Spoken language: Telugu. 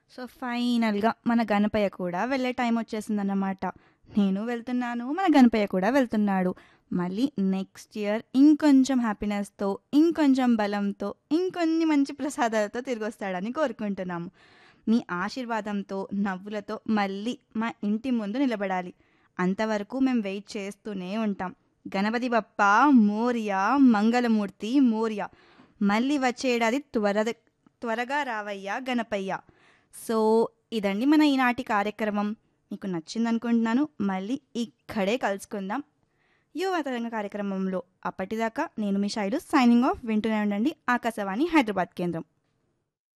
సో ఫైనల్గా మన గణపయ్య కూడా వెళ్ళే టైం వచ్చేసిందన్నమాట నేను వెళ్తున్నాను మన గణపయ్య కూడా వెళ్తున్నాడు మళ్ళీ నెక్స్ట్ ఇయర్ ఇంకొంచెం హ్యాపీనెస్తో ఇంకొంచెం బలంతో ఇంకొన్ని మంచి ప్రసాదాలతో తిరిగి వస్తాడని కోరుకుంటున్నాము మీ ఆశీర్వాదంతో నవ్వులతో మళ్ళీ మా ఇంటి ముందు నిలబడాలి అంతవరకు మేము వెయిట్ చేస్తూనే ఉంటాం గణపతి బప్ప మోరియా మంగళమూర్తి మోరియా మళ్ళీ వచ్చే ఏడాది త్వర త్వరగా రావయ్యా గణపయ్య సో ఇదండి మన ఈనాటి కార్యక్రమం మీకు నచ్చింది అనుకుంటున్నాను మళ్ళీ ఇక్కడే కలుసుకుందాం యువతరంగ కార్యక్రమంలో అప్పటిదాకా నేను మీ శైలు సైనింగ్ ఆఫ్ వింటూనే ఉండండి ఆకాశవాణి హైదరాబాద్ కేంద్రం